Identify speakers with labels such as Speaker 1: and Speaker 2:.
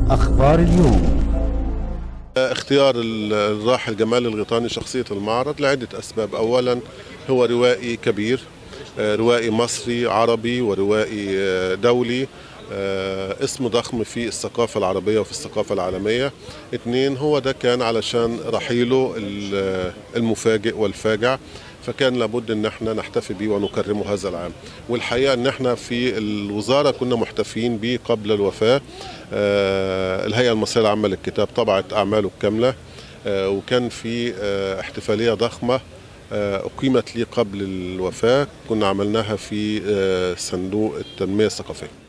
Speaker 1: أخبار اليوم
Speaker 2: اختيار الراحل جمال الغيطاني شخصية المعرض لعدة أسباب أولا هو روائي كبير آه، روائي مصري عربي وروائي آه، دولي آه، اسمه ضخم في الثقافة العربية وفي الثقافة العالمية اثنين هو ده كان علشان رحيله ال- المفاجئ والفاجع فكان لابد ان احنا نحتفي بيه ونكرمه هذا العام والحقيقه ان احنا في الوزاره كنا محتفين بيه قبل الوفاه آه، الهيئه المصريه العامه للكتاب طبعت اعماله الكامله آه، وكان في آه، احتفاليه ضخمه آه، أقيمت لي قبل الوفاة كنا عملناها في آه، صندوق التنمية الثقافية